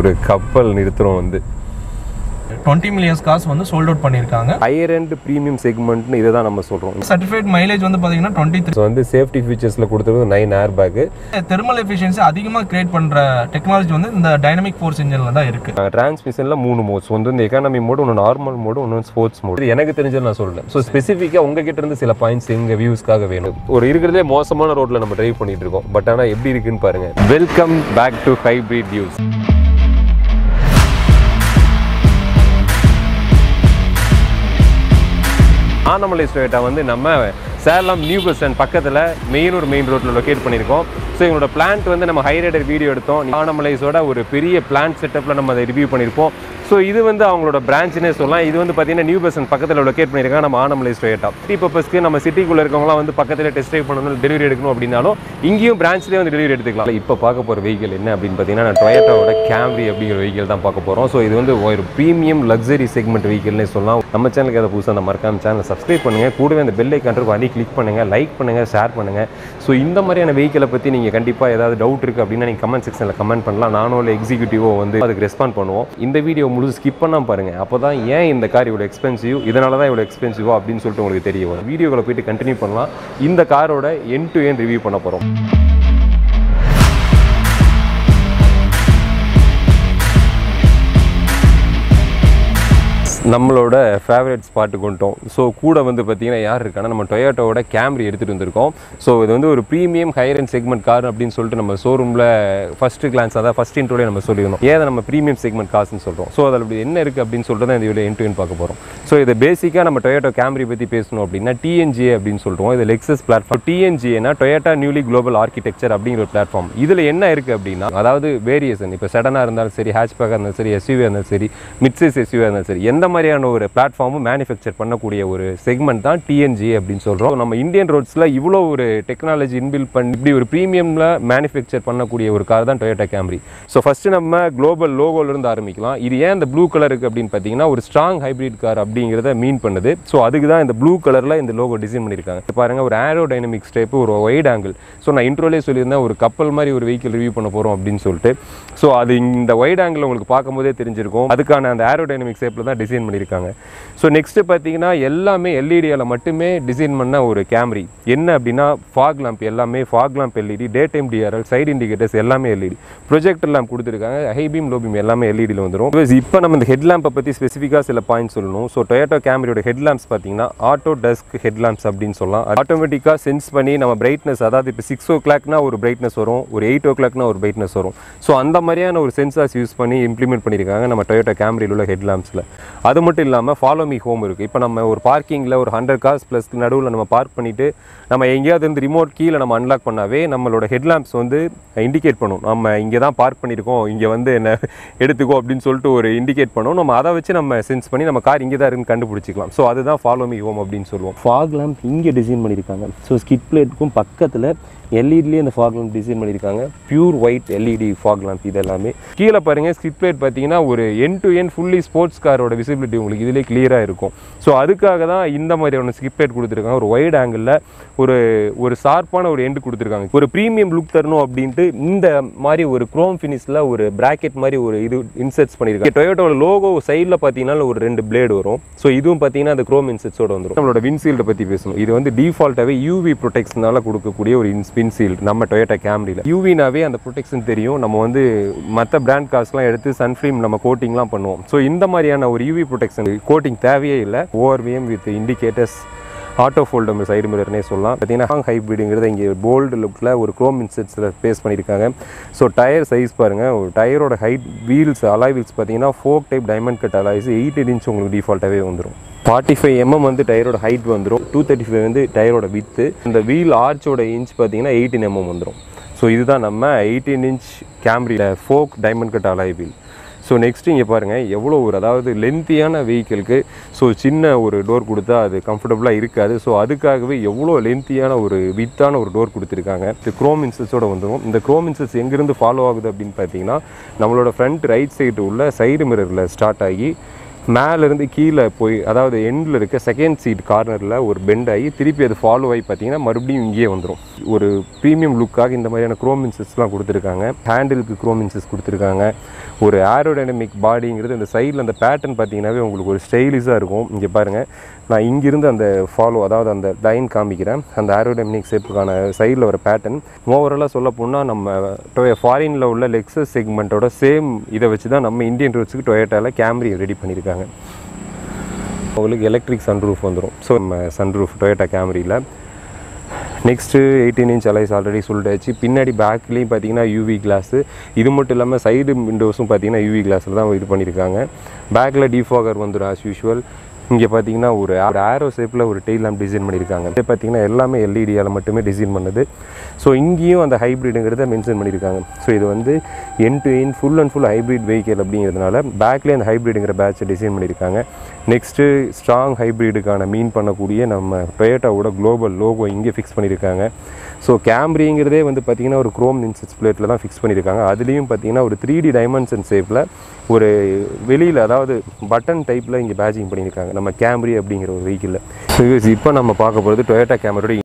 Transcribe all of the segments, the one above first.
ஒரு கப்பல் நிறுத்துறோம் வந்து டுவெண்ட்டி மில்லியன்ஸ் காசு வந்து சோல்ட் அவுட் பண்ணியிருக்காங்க ஹையர் அண்ட் ப்ரீமியம் செக்மெண்ட்னு இதை தான் நம்ம சொல்கிறோம் சர்டிஃபைட் மைலேஜ் வந்து பார்த்தீங்கன்னா டுவெண்ட்டி த்ரீ ஸோ வந்து சேஃப்டி ஃபீச்சர்ஸில் கொடுத்தது nine air bag thermal efficiency அதிகமாக கிரியேட் பண்ணுற டெக்னாலஜி வந்து இந்த டைனமிக் ஃபோர்ஸ் இன்ஜினில் தான் இருக்குது டிரான்ஸ்மிஷனில் மூணு மோட்ஸ் ஒன்று வந்து எக்கானமி மோடு ஒன்று நார்மல் மோடு ஒன்று ஸ்போர்ட்ஸ் மோடு இது எனக்கு தெரிஞ்சது நான் சொல்றேன் ஸோ ஸ்பெசிஃபிக்காக உங்ககிட்ட இருந்து சில பாயிண்ட்ஸ் எங்கள் வியூஸ்க்காக வேணும் ஒரு இருக்கிறதே மோசமான ரோட்டில் நம்ம டிரைவ் பண்ணிட்டு இருக்கோம் பட் ஆனால் எப்படி இருக்குன்னு பாருங்க welcome back to hybrid views Anamalai ஸ்டேட்டை வந்து நம்ம சேலம் நியூ பஸ் ஸ்டாண்ட் பக்கத்தில் மெயினூர் மெயின் ரோட்டில் லொக்கேட் பண்ணியிருக்கோம் ஸோ எங்களோட பிளான்ட் வந்து நம்ம ஹைரைடர் வீடியோ எடுத்தோம் ஆனமலைஸோட ஒரு பெரிய பிளான்ட் செட்டப்பில் நம்ம அதை ரிவ்யூ பண்ணியிருப்போம் ஸோ இது வந்து அவங்களோட பிரான்ச்னே சொல்லலாம் இது வந்து பார்த்தீங்கன்னா நியூ பஸ் ஸ்டாண்ட் பக்கத்தில் லொக்கேட் பண்ணியிருக்காங்க நம்ம ஆனமலை ஸ்டேட்டா சிட்டி பர்பஸ்க்கு நம்ம சிட்டிக்குள்ளே இருக்கவங்களாம் வந்து பக்கத்தில் டெஸ்ட் ட்ரைவ் பண்ணணும் டெலிவரி எடுக்கணும் அப்படின்னாலும் இங்கேயும் பிரான்ச்லேயே வந்து டெலிவரி எடுத்துக்கலாம் இப்போ பார்க்க போகிற வெஹிக்கிள் என்ன அப்படின்னு பார்த்தீங்கன்னா நான் டொயேட்டாவோட கேம்ரி அப்படிங்கிற வெஹிக்கிள் தான் பார்க்க போகிறோம் ஸோ இது வந்து ஒரு ப்ரீமியம் லக்ஸரி செக்மெண்ட் வெஹிக்கிள்னே சொல்லலாம் நம்ம சேனலுக்கு அதை புதுசாக அந்த மறக்காம சேனல் சப்ஸ்கிரைப் பண்ணுங்கள் கூடவே அந்த பெல் ஐக்கான் இருக்கும் அடி கிளிக் பண்ணுங்கள் லைக் பண்ணுங்கள் ஷேர் பண்ணுங்கள் ஸோ இந்த மாதிரியான வெஹிக்கிளை பற்றி நீங்கள் கண்டிப்பாக ஏதாவது டவுட் இருக்குது அப்படின்னா நீங்கள் கமெண்ட் செக்ஷனில் கமெண்ட் பண்ணலாம் நானும் இல்லை எக்ஸிக்யூட்டிவோ வந்து அதுக்கு ரெஸ்பாண்ட் பண்ணுவோம் இந்த வீடியோ முழுசு ஸ்கிப் பண்ணாமல் பாருங்கள் அப்போ தான் ஏன் இந்த கார் இவ்வளோ எக்ஸ்பென்சிவ் இதனால தான் இவ்வளோ எக்ஸ்பென்சிவோ அப்படின்னு சொல்லிட்டு உங்களுக்கு தெரிய வரும் வீடியோவில் போயிட்டு கண்டினியூ பண்ணலாம் இந்த காரோட என் டு என் ரிவ்யூ பண்ண போகிறோம் நம்மளோட ஃபேவரட் ஸ்பாட்டுக்கு வந்துட்டோம் ஸோ கூட வந்து பார்த்தீங்கன்னா யார் இருக்கான்னா நம்ம டொயோட்டோவோட கேம்ரி எடுத்துகிட்டு வந்திருக்கோம் ஸோ இது வந்து ஒரு premium higher and segment car அப்படின்னு சொல்லிட்டு நம்ம ஷோரூமில் ஃபஸ்ட்டு கிளான்ஸ் அதான் ஃபஸ்ட் இன்ட்ரோலே நம்ம சொல்லியிருந்தோம் ஏன் அதை நம்ம ப்ரீமியம் செக்மெண்ட் காசுன்னு சொல்கிறோம் ஸோ அதில் அப்படி என்ன இருக்குது அப்படின்னு சொல்லிட்டு தான் இந்த வீடியோ இன்டர்வியூ பார்க்க போகிறோம் ஸோ இது பேசிக்காக நம்ம டொயோட்டோ கேம்ரி பற்றி பேசணும் அப்படின்னா டிஎன்ஜிஏ அப்படின்னு சொல்கிறோம் இது லெக்ஸஸ் பிளாட்ஃபார்ம் டிஎன்ஜிஏனா டொயோட்டா நியூலி குளோபல் ஆர்கிடெக்சர் அப்படிங்கிற ஒரு பிளாட்ஃபார்ம் இதில் என்ன இருக்குது அப்படின்னா அதாவது வேரியேஷன் இப்போ செடனாக இருந்தாலும் சரி ஹேட்ச்பேக்காக இருந்தாலும் சரி எஸ்யூவி இருந்தாலும் சரி மிட்சைஸ் எஸ்யூவி இருந்தாலும் சரி எந்த மாதிரியான ஒரு பிளாட்ஃபார்மும் மேனுஃபேக்சர் பண்ணக்கூடிய ஒரு செக்மெண்ட் தான் டிஎன்ஜி அப்படின்னு சொல்கிறோம் நம்ம இந்தியன் ரோட்ஸில் இவ்வளோ ஒரு டெக்னாலஜி இன்பில் பண்ணி இப்படி ஒரு ப்ரீமியமில் மேனுஃபேக்சர் பண்ணக்கூடிய ஒரு கார் தான் டொயோட்டா கேம்ரி ஸோ ஃபஸ்ட்டு நம்ம குளோபல் லோகோலேருந்து ஆரம்பிக்கலாம் இது ஏன் இந்த ப்ளூ கலர் இருக்குது அப்படின்னு பார்த்தீங்கன்னா ஒரு ஸ்ட்ராங் ஹைப்ரிட் கார் அப்படிங்கிறத மீன் பண்ணுது ஸோ அதுக்கு தான் இந்த ப்ளூ கலரில் இந்த லோகோ டிசைன் பண்ணியிருக்காங்க இப்ப பாருங்க ஒரு ஏரோ டைனமிக்ஸ் டைப் ஒரு வைட் ஆங்கிள் ஸோ நான் இன்ட்ரோலே சொல்லியிருந்தேன் ஒரு கப்பல் மாதிரி ஒரு வெஹிக்கிள் ரிவ்யூ பண்ண போகிறோம் அப்படின்னு சொல்லிட்டு ஸோ அது இந்த வைட் ஆங்கிள் உங்களுக்கு பார்க்கும்போதே தெரிஞ்சிருக்கும் அதுக்கான அந்த ஏரோ டைனமிக் ஷேப்பில் தான் டிசைன் பண்ணியிருக்காங்க ஸோ நெக்ஸ்ட்டு பார்த்தீங்கன்னா எல்லாமே எல்இடியால் மட்டுமே டிசைன் பண்ண ஒரு கேமரி என்ன அப்படின்னா ஃபாக் லாம்ப் எல்லாமே fog lamp LED day time DRL side indicators எல்லாமே எல்இடி ப்ரொஜெக்டர் லேம்ப் கொடுத்துருக்காங்க ஹை பீம் லோ பீம் எல்லாமே எல்இடியில் வந்துடும் இப்போ நம்ம இந்த ஹெட் லேம்பை பற்றி ஸ்பெசிஃபிக்காக சில பாயிண்ட்ஸ் சொல்லணும் ஸோ டொயோட்டோ கேமரியோட ஹெட் லேம்ப்ஸ் பார்த்தீங்கன்னா ஆட்டோ டஸ்க் ஹெட் லேம்ப்ஸ் அப்படின்னு சொல்லலாம் ஆட்டோமேட்டிக்காக சென்ஸ் பண்ணி நம்ம பிரைட்னஸ் அதாவது இப்போ சிக்ஸ் ஓ கிளாக்னா ஒரு பிரைட்னஸ் வரும் ஒரு எயிட் ஓ கிளாக்னா ஒரு பிரைட்னஸ் வரும் ஸோ அந்த மாதிரியான ஒரு சென்சார்ஸ் யூஸ் பண்ணி இம்ப்ளிமெண்ட் பண்ணியிருக்காங்க நம்ம டொயோட்டோ கேமரியில் உள்ள ஹெட் லேம்ப்ஸில் அது மட்டும் இல்லாமல் ஃபாலோ மீ ஹோம் இருக்குது இப்போ நம்ம ஒரு பார்க்கிங்கில் ஒரு ஹண்ட்ரட் கார்ஸ் ப்ளஸ் நடுவில் நம்ம பார்க் பண்ணிவிட்டு நம்ம எங்கேயாவது வந்து ரிமோட் கீழே நம்ம அன்லாக் பண்ணாவே நம்மளோட ஹெட் லேம்ப்ஸ் வந்து இண்டிகேட் பண்ணும் நம்ம இங்கே தான் பார்க் பண்ணியிருக்கோம் இங்கே வந்து என்ன எடுத்துக்கோ அப்படின்னு சொல்லிட்டு ஒரு இண்டிகேட் பண்ணும் நம்ம அதை வச்சு நம்ம சென்ஸ் பண்ணி நம்ம கார் இங்கே தான் இருக்குன்னு கண்டுபிடிச்சிக்கலாம் ஸோ அதுதான் ஃபாலோ மீ ஹோம் அப்படின்னு சொல்லுவோம் ஃபாக் லேம்ப் இங்கே டிசைன் பண்ணியிருக்காங்க ஸோ ஸ்கிட் பிளேட்டுக்கும் பக்கத்தில் எல்இடிலேயே இந்த ஃபாக் லேம்ப் டிசைன் பண்ணியிருக்காங்க pure white LED fog lamp இது எல்லாமே கீழே பாருங்கள் ஸ்கிட் பிளேட் பார்த்தீங்கன்னா ஒரு end to end fully sports காரோட விசிபிலிட்டி உங்களுக்கு இதிலே கிளியராக இருக்கும் ஸோ அதுக்காக தான் இந்த மாதிரியான ஸ்கிப் பிளேட் கொடுத்துருக்காங்க ஒரு ஒயிட் ஆங்கிளில் ஒரு ஒரு ஷார்ப்பான ஒரு எண்டு கொடுத்துருக்காங்க ஒரு ப்ரீமியம் லுக் தரணும் அப்படின்ட்டு இந்த மாதிரி ஒரு குரோம் ஃபினிஷில் ஒரு பிராக்கெட் மாதிரி ஒரு இது இன்செர்ட்ஸ் பண்ணியிருக்காங்க டொயோட்டோட லோகோ சைடில் பார்த்தீங்கன்னா ஒரு ரெண்டு பிளேடு வரும் ஸோ இதுவும் பார்த்தீங்கன்னா அந்த குரோம் இன்செர்ட்ஸோட வந்துடும் நம்மளோட வின்சீல்டை பற்றி பேசணும் இது வந்து டிஃபால்ட்டாகவே யூவி ப்ரொடெக்ஷனால கொடுக்கக்கூடிய ஒரு வின்சீல்டு நம்ம டொயோட்டா கேம்ரியில் யூவினாவே அந்த ப்ரொடெக்ஷன் தெரியும் நம்ம வந்து மற்ற பிராண்ட் கார்ஸ்லாம் எடுத்து சன்ஃபிலிம் நம்ம கோட்டிங்லாம் பண்ணுவோம் ஸோ இந்த மாதிரியான ஒரு யூவி ப்ரொடெக்ஷன் கோட்டிங் தேவையே இல்லை ஓஆர்விஎம் வித் இண்டிகேட்டர்ஸ் ஆட்டோ ஃபோல்டம் சைடு மிரர்னே சொல்லலாம் பார்த்தீங்கன்னா ஹைப்ரிடுங்கிறத இங்கே போல்டு லுக்கில் ஒரு குரோம் இன்செட்ஸில் பேஸ் பண்ணியிருக்காங்க ஸோ டயர் சைஸ் பாருங்கள் ஒரு டயரோட ஹைட் வீல்ஸ் அலாய் வீல்ஸ் பார்த்தீங்கன்னா ஃபோக் type diamond cut alloys eight inch உங்களுக்கு டிஃபால்ட்டாகவே வந்துடும் ஃபார்ட்டி ஃபைவ் எம்எம் வந்து டயரோட ஹைட் வந்துடும் டூ தேர்ட்டி ஃபைவ் வந்து டயரோட வித்து இந்த வீல் ஆர்ச்சோட இன்ச் பார்த்தீங்கன்னா எயிட்டீன் எம்எம் வந்துடும் ஸோ இதுதான் நம்ம eighteen inch கேம்ரியில் folk diamond cut alloy wheel so next இங்கே பாருங்கள் எவ்வளோ ஒரு அதாவது லென்த்தியான வெஹிக்கிளுக்கு ஸோ சின்ன ஒரு டோர் கொடுத்தா அது கம்ஃபர்டபுளாக இருக்காது ஸோ அதுக்காகவே எவ்வளோ லென்த்தியான ஒரு வித்தான ஒரு டோர் கொடுத்துருக்காங்க இந்த க்ரோம் இன்சஸோட வந்துடும் இந்த க்ரோம் இன்சஸ் எங்கேருந்து ஃபாலோ ஆகுது அப்படின்னு பார்த்தீங்கன்னா நம்மளோட ஃப்ரண்ட் ரைட் சைடு உள்ள சைடு மிரரில் ஸ்டார்ட் ஆகி மேலேருந்து கீழே போய் அதாவது எண்டில் இருக்க செகண்ட் சீட் கார்னரில் ஒரு பெண்ட் ஆகி திருப்பி அது ஃபாலோ ஆகி பார்த்தீங்கன்னா மறுபடியும் இங்கேயே வந்துடும் ஒரு ப்ரீமியம் லுக்காக இந்த மாதிரியான க்ரோம் இன்சஸ்லாம் கொடுத்துருக்காங்க ஹேண்டிலுக்கு க்ரோம் இன்சஸ் கொடுத்துருக்காங்க ஒரு ஏரோடைனமிக் பாடிங்கிறது இந்த சைடில் அந்த பேட்டர்ன் பார்த்தீங்கன்னாவே உங்களுக்கு ஒரு ஸ்டைலிஷாக இருக்கும் இங்கே பாருங்கள் நான் இங்கிருந்து அந்த ஃபாலோ அதாவது அந்த லைன் காமிக்கிறேன் அந்த ஏரோடைனமிக் ஷேப்புக்கான சைடில் ஒரு பேட்டர்ன் ஓவராலாக சொல்ல போனால் நம்ம ஃபாரினில் உள்ள லெக்ஸஸ் செக்மெண்ட்டோட சேம் இதை வச்சு தான் நம்ம இந்தியன் ரோட்ஸுக்கு டொயேட்டாவில் கேமரி ரெடி பண்ணியிருக்காங்க உங்களுக்கு எலக்ட்ரிக் சன்ரூஃப் வந்துடும் ஸோ நம்ம சன்ரூஃப் டொயேட்டா கேமரியில் next eighteen inch alloys already சொல்லிட்டாச்சு பின்னாடி பேக்லேயும் பார்த்தீங்கன்னா யூவி கிளாஸு இது மட்டும் இல்லாமல் சைடு விண்டோஸும் பார்த்தீங்கன்னா யூவி கிளாஸில் தான் இது பண்ணியிருக்காங்க பேக்கில் டிஃபாகர் வந்துடும் ஆஸ் யூஷுவல் இங்கே பார்த்தீங்கன்னா ஒரு ஆரோ ஷேப்பில் ஒரு டெய்ல் லேம்ப் டிசைன் பண்ணியிருக்காங்க இது பார்த்தீங்கன்னா எல்லாமே எல்இடியால் மட்டுமே டிசைன் பண்ணது ஸோ இங்கேயும் அந்த ஹைப்ரிடுங்கிறத மென்ஷன் பண்ணியிருக்காங்க ஸோ இது வந்து end to end full and full hybrid vehicle அப்படிங்கிறதுனால பேக்லேயே அந்த ஹைப்ரிடுங்கிற பேட்சை டிசைன் பண்ணியிருக்காங்க நெக்ஸ்ட்டு ஸ்ட்ராங் ஹைப்ரிடுக்கான மீன் பண்ணக்கூடிய நம்ம டொயேட்டாவோட குளோபல் லோகோ இங்கே ஃபிக்ஸ் பண்ணியிருக்காங்க ஸோ கேம்ரிங்கிறதே வந்து பார்த்திங்கன்னா ஒரு குரோம் இன்சஸ் பிளேட்டில் தான் ஃபிக்ஸ் பண்ணியிருக்காங்க அதுலேயும் பார்த்தீங்கன்னா ஒரு த்ரீ டி டைமென்ஷன் ஷேப்பில் ஒரு வெளியில் அதாவது பட்டன் டைப்பில் இங்கே பேஜிங் பண்ணியிருக்காங்க நம்ம கேம்ரி அப்படிங்கிற ஒரு வெஹிக்கிளில் இப்போ நம்ம பார்க்க போகிறது டொயேட்டா கேமரோட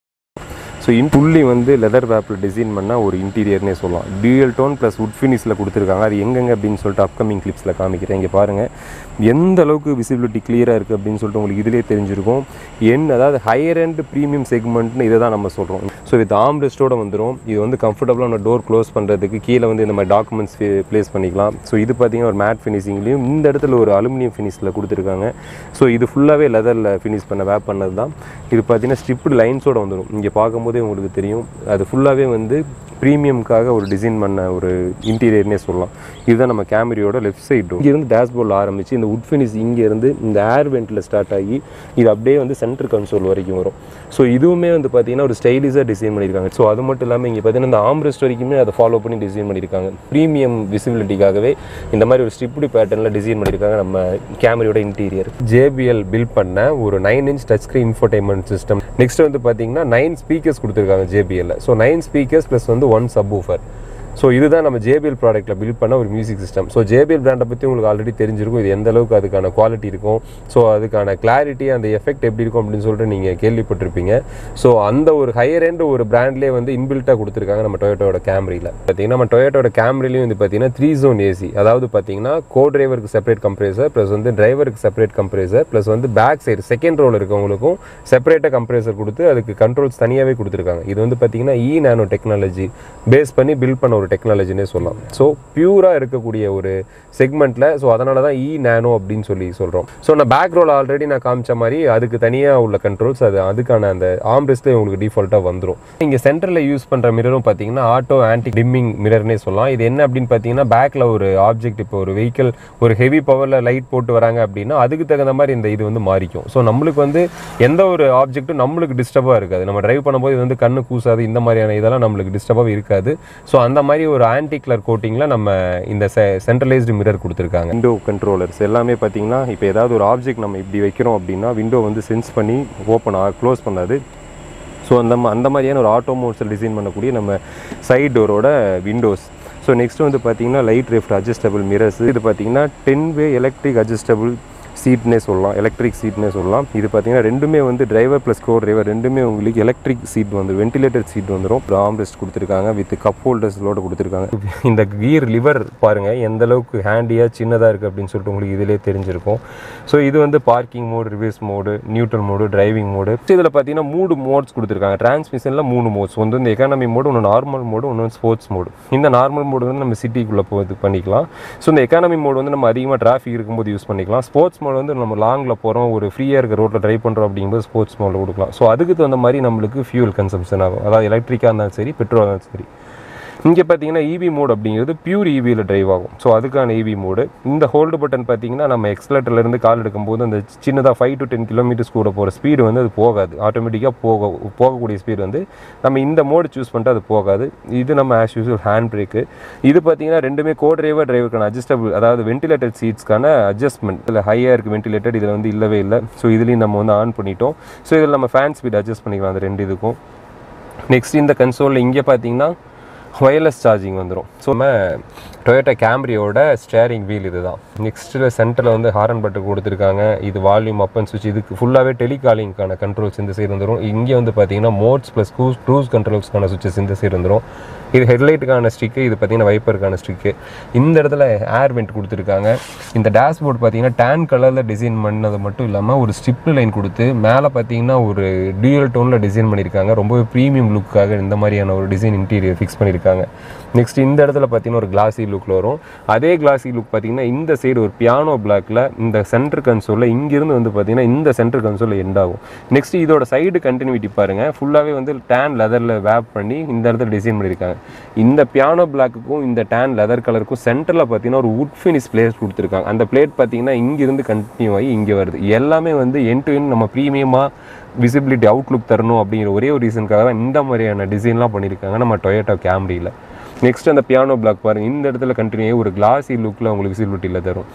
ஸோ இன் புள்ளி வந்து லெதர் வேப்பில் டிசைன் பண்ணால் ஒரு இன்டீரியர்னே சொல்லலாம் டியூயல் டோன் ப்ளஸ் உட் ஃபினிஷில் கொடுத்துருக்காங்க அது எங்கெங்க அப்படின்னு சொல்லிட்டு அப்கமிங் கிளிப்ஸில் காமிக்கிறேன் இங்கே பாருங்கள் எந்த அளவுக்கு விசிபிலிட்டி கிளியராக இருக்குது அப்படின்னு சொல்லிட்டு உங்களுக்கு இதிலே தெரிஞ்சிருக்கும் என் அதாவது ஹையர் அண்ட் ப்ரீமியம் செக்மெண்ட்னு இதை தான் நம்ம சொல்கிறோம் ஸோ வித் ஆம் ரெஸ்ட்டோட வந்துடும் இது வந்து கம்ஃபர்டபுளான டோர் க்ளோஸ் பண்ணுறதுக்கு கீழே வந்து இந்த மாதிரி டாக்குமெண்ட்ஸ் ப்ளேஸ் பண்ணிக்கலாம் ஸோ இது பார்த்தீங்கன்னா ஒரு மேட் ஃபினிஷிங்லேயும் இந்த இடத்துல ஒரு அலுமினியம் ஃபினிஷில் கொடுத்துருக்காங்க ஸோ இது ஃபுல்லாகவே லெதரில் ஃபினிஷ் பண்ண வேப் பண்ணது தான் இது பார்த்தீங்கன்னா ஸ்ட்ரிப்டு லைன்ஸோட வந்துடும் இங்கே பார்க்கும்போதே உங்களுக்கு தெரியும் அது ஃபுல்லாகவே வந்து ப்ரீமியம்காக ஒரு டிசைன் பண்ண ஒரு இன்டீரியர்னே சொல்லலாம் இதுதான் நம்ம கேமரியோட லெஃப்ட் சைடு இங்கேருந்து டேஷ்போர்டில் ஆரம்பித்து இந்த உட் ஃபினிஷ் இங்கேருந்து இந்த ஏர் வெண்ட்டில் ஸ்டார்ட் ஆகி இது அப்படியே வந்து சென்டர் கன்சோல் வரைக்கும் வரும் ஸோ இதுவுமே வந்து பார்த்தீங்கன்னா ஒரு ஸ்டைலிஷாக டிசைன் பண்ணியிருக்காங்க ஸோ அது மட்டும் இல்லாமல் இங்கே பார்த்தீங்கன்னா இந்த ஆம்ரெஸ்ட் வரைக்குமே அதை ஃபாலோ பண்ணி டிசைன் பண்ணியிருக்காங்க ப்ரீமியம் விசிபிலிட்டிக்காகவே இந்த மாதிரி ஒரு ஸ்ட்ரிப்டு பேட்டர்னில் டிசைன் பண்ணியிருக்காங்க நம்ம கேமரியோட இன்டீரியர் ஜேபிஎல் பில் பண்ண ஒரு nine inch touch screen infotainment system next வந்து பார்த்தீங்கன்னா நைன் ஸ்பீக்கர்ஸ் கொடுத்துருக்காங்க ஜேபிஎல்ல ஸோ நைன் ஸ்பீக்கர்ஸ் ப்ளஸ் வந்து ஒன் சப் ஸோ இதுதான் நம்ம ஜேபிஎல் ப்ராடக்ட்டில் பில்ட் பண்ண ஒரு மியூசிக் சிஸ்டம் ஸோ ஜேபிஎல் பிராண்டை பற்றி உங்களுக்கு ஆல்ரெடி தெரிஞ்சிருக்கும் இது எந்த அளவுக்கு அதுக்கான குவாலிட்டி இருக்கும் ஸோ அதுக்கான கிளாரிட்டி அந்த எஃபெக்ட் எப்படி இருக்கும் அப்படின்னு சொல்லிட்டு நீங்கள் கேள்விப்பட்டிருப்பீங்க ஸோ அந்த ஒரு ஹையர் எண்ட் ஒரு பிராண்ட்லேயே வந்து இன்பில்ட்டாக கொடுத்துருக்காங்க நம்ம டொயோட்டோட கேமரியில் பார்த்தீங்கன்னா நம்ம டொயோட்டோட கேமரிலையும் வந்து பார்த்தீங்கன்னா த்ரீ ஜோன் ஏசி அதாவது பார்த்தீங்கன்னா கோ டிரைவருக்கு செப்பரேட் கம்ப்ரேசர் ப்ளஸ் வந்து டிரைவருக்கு செப்பரேட் கம்ப்ரேசர் ப்ளஸ் வந்து பேக் சைடு செகண்ட் ரோல் இருக்கவங்களுக்கும் செப்பரேட்டாக கம்ப்ரேசர் கொடுத்து அதுக்கு கண்ட்ரோல்ஸ் தனியாகவே கொடுத்துருக்காங்க இது வந்து பார்த்தீங்கன்னா இ நானோ டெக்னாலஜி பேஸ் பண்ணி பில்ட் பண்ண ஒரு டெக்னாலஜினே சொல்லலாம் ஸோ பியூராக இருக்கக்கூடிய ஒரு செக்மெண்ட்டில் ஸோ அதனால தான் இ நானோ அப்படின்னு சொல்லி சொல்கிறோம் ஸோ நான் பேக் ரோல் ஆல்ரெடி நான் காமிச்ச மாதிரி அதுக்கு தனியாக உள்ள கண்ட்ரோல்ஸ் அது அதுக்கான அந்த ஆம்ரெஸ்ட்லேயே உங்களுக்கு டிஃபால்ட்டாக வந்துடும் இங்கே சென்டரில் யூஸ் பண்ணுற மிரரும் பார்த்தீங்கன்னா ஆட்டோ ஆன்டி டிம்மிங் மிரர்னே சொல்லலாம் இது என்ன அப்படின்னு பார்த்தீங்கன்னா பேக்கில் ஒரு ஆப்ஜெக்ட் இப்போ ஒரு வெஹிக்கிள் ஒரு ஹெவி பவரில் லைட் போட்டு வராங்க அப்படின்னா அதுக்கு தகுந்த மாதிரி இந்த இது வந்து மாறிக்கும் ஸோ நம்மளுக்கு வந்து எந்த ஒரு ஆப்ஜெக்ட்டும் நம்மளுக்கு டிஸ்டர்பாக இருக்காது நம்ம டிரைவ் பண்ணும்போது இது வந்து கண்ணு கூசாது இந்த மாதிரியான இதெல்லாம் நம்மளுக்கு டிஸ்டர்பாகவே இருக்காது ஸோ அந்த மாதிரி ஒரு ஆன்டி கலர் கோட்டிங்கில் நம்ம இந்த சென்ட்ரலைஸ்டு மிரர் கொடுத்துருக்காங்க விண்டோ கண்ட்ரோலர்ஸ் எல்லாமே பார்த்தீங்கன்னா இப்போ ஏதாவது ஒரு ஆப்ஜெக்ட் நம்ம இப்படி வைக்கிறோம் அப்படின்னா விண்டோ வந்து சென்ஸ் பண்ணி ஓப்பன் க்ளோஸ் பண்ணாது ஸோ அந்த மா- அந்த மாதிரியான ஒரு ஆட்டோ மோட்ஸில் டிசைன் பண்ணக்கூடிய நம்ம சைட் டோரோட விண்டோஸ் ஸோ நெக்ஸ்ட் வந்து பார்த்தீங்கன்னா லைட் ரெஃப்ட் அட்ஜஸ்டபிள் மிரர்ஸ் இது பார்த்தீங்கன்னா டென் வே எலக்ட்ரிக் அட்ஜஸ்டபிள் சீட்னே சொல்லலாம் எலக்ட்ரிக் சீட்னே சொல்லலாம் இது பார்த்தீங்கன்னா ரெண்டுமே வந்து டிரைவர் ப்ளஸ் கோ டிரைவர் ரெண்டுமே உங்களுக்கு எலக்ட்ரிக் சீட் வந்து வென்டிலேட்டர் சீட் வந்துடும் ஆம்ரெஸ்ட் கொடுத்துருக்காங்க வித் கப் ஹோல்டர்ஸோட கொடுத்துருக்காங்க இந்த கியர் லிவர் பாருங்க எந்த அளவுக்கு ஹேண்டியாக சின்னதாக இருக்குது அப்படின்னு சொல்லிட்டு உங்களுக்கு இதிலே தெரிஞ்சிருக்கும் ஸோ இது வந்து parking mode reverse mode neutral mode driving mode இதில் பார்த்தீங்கன்னா மூணு மோட்ஸ் கொடுத்துருக்காங்க டிரான்ஸ்மிஷனில் மூணு மோட்ஸ் ஒன்று வந்து எக்கானமி மோடு ஒன்று நார்மல் மோடு ஒன்று ஸ்போர்ட்ஸ் மோடு இந்த நார்மல் மோடு வந்து நம்ம சிட்டிக்குள்ளே போது பண்ணிக்கலாம் ஸோ இந்த எக்கானமி மோடு வந்து நம்ம அதிகமாக டிராஃபிக் இருக்கும்போது யூஸ் பண்ணிக்கலாம் ஸ்போர்ட்ஸ் மோடு வந்து நம்ம லாங்கில் போகிறோம் ஒரு ஃப்ரீயாக இருக்க ரோட்டில் ட்ரைவ் பண்ணுறோம் அப்படிங்கும்போது ஸ்போர்ட்ஸ் மோடில் கொடுக்கலாம் ஸோ அதுக்கு தகுந்த மாதிரி நம்மளுக்கு ஃபியூல் கன்சம்ஷன் ஆகும் அதாவது எலக்ட்ரிக்காக இருந்தாலும் சரி பெட்ரோலாக இருந்தாலும் சரி இங்கே பார்த்தீங்கன்னா இவி மோட் அப்படிங்கிறது பியூர் இவியில் டிரைவ் ஆகும் ஸோ அதுக்கான இவி மோடு இந்த ஹோல்டு பட்டன் பார்த்தீங்கன்னா நம்ம accelerator ல இருந்து கால் எடுக்கும்போது அந்த சின்னதாக ஃபைவ் டு டென் கிலோமீட்டர்ஸ் கூட போகிற ஸ்பீடு வந்து அது போகாது ஆட்டோமேட்டிக்காக போக போகக்கூடிய ஸ்பீடு வந்து நம்ம இந்த மோடு சூஸ் பண்ணிட்டு அது போகாது இது நம்ம ஆஸ் யூஸ்வல் ஹேண்ட் பிரேக்கு இது பார்த்தீங்கன்னா ரெண்டுமே கோ டிரைவர் டிரைவருக்கான அட்ஜஸ்டபிள் அதாவது வென்டிலேட்டட் சீட்ஸ்க்கான அட்ஜஸ்ட்மெண்ட் இதில் ஹையாக இருக்குது வென்டிலேட்டட் இதில் வந்து இல்லவே இல்லை ஸோ இதுலேயும் நம்ம வந்து ஆன் பண்ணிட்டோம் ஸோ இதில் நம்ம ஃபேன் ஸ்பீட் அட்ஜஸ்ட் பண்ணிக்கலாம் அந்த ரெண்டு இதுக்கும் நெக்ஸ்ட் இந்த கன்சோலில் இங்கே பார்த்தீங்கன்னா ஒயர்லெஸ் சார்ஜிங் வந்துடும் ஸோ நம்ம டொயோட்டா கேம்ரியோட ஸ்டேரிங் வீல் இதுதான் நெக்ஸ்ட்டில் சென்டரில் வந்து ஹாரன் பட்டு கொடுத்துருக்காங்க இது வால்யூம் அப் அண்ட் சுவிட்ச் இதுக்கு ஃபுல்லாகவே டெலிகாலிங்க்கான கண்ட்ரோல்ஸ் இந்த சைடு வந்துடும் இங்கே வந்து பார்த்தீங்கன்னா மோட்ஸ் ப்ளஸ் க்ரூஸ் க்ரூஸ் கண்ட்ரோல்ஸ்க்கான சுவிச்சஸ் இந்த சைடு வந்துடும் இது ஹெட்லைட்டுக்கான ஸ்டிக்கு இது பார்த்தீங்கன்னா வைப்பருக்கான ஸ்டிக்கு இந்த இடத்துல ஏர் வெண்ட் கொடுத்துருக்காங்க இந்த டேஷ்போர்ட் பார்த்தீங்கன்னா டேன் கலரில் டிசைன் பண்ணது மட்டும் இல்லாமல் ஒரு ஸ்டிப் லைன் கொடுத்து மேலே பார்த்தீங்கன்னா ஒரு டியூயல் டோனில் டிசைன் பண்ணியிருக்காங்க ரொம்பவே ப்ரீமியம் லுக்காக இந்த மாதிரியான ஒரு டிசைன் இன்டீரியர் ஃபிக்ஸ் பண்ணியிருக்காங்க நெக்ஸ்ட் இந்த இடத்துல பார்த்தீங்கன்னா ஒரு கிளாசி லுக்கில் வரும் அதே கிளாசி லுக் பார்த்தீங்கன்னா இந்த சைடு ஒரு பியானோ பிளாக்ல இந்த சென்டர் கன்சோலில் இங்கிருந்து வந்து பார்த்தீங்கன்னா இந்த சென்டர் கன்சோலில் எண்ட் ஆகும் நெக்ஸ்ட் இதோட சைடு கண்டினியூட்டி பாருங்க ஃபுல்லாகவே வந்து டேன் லெதரில் வேப் பண்ணி இந்த இடத்துல டிசைன் பண்ணியிருக்காங்க இந்த பியானோ பிளாக்குக்கும் இந்த டேன் லெதர் கலருக்கும் சென்டரில் பார்த்தீங்கன்னா ஒரு வுட் ஃபினிஷ் பிளேட் கொடுத்துருக்காங்க அந்த பிளேட் பார்த்தீங்கன்னா இங்கிருந்து கண்டினியூ ஆகி இங்கே வருது எல்லாமே வந்து என் டு என் நம்ம ப்ரீமியமாக விசிபிலிட்டி அவுட்லுக் தரணும் அப்படிங்கிற ஒரே ஒரு ரீசனுக்காக தான் இந்த மாதிரியான டிசைன்லாம் பண்ணியிருக்காங்க நம்ம டொயோட்டா கேம்ரியில் நெக்ஸ்ட் அந்த பியானோ பிளாக் பாருங்கள் இந்த இடத்துல கண்டினியூ ஒரு கிளாசி லுக்கில் உங்களுக்கு விசிபிலிட்டியில் தரும்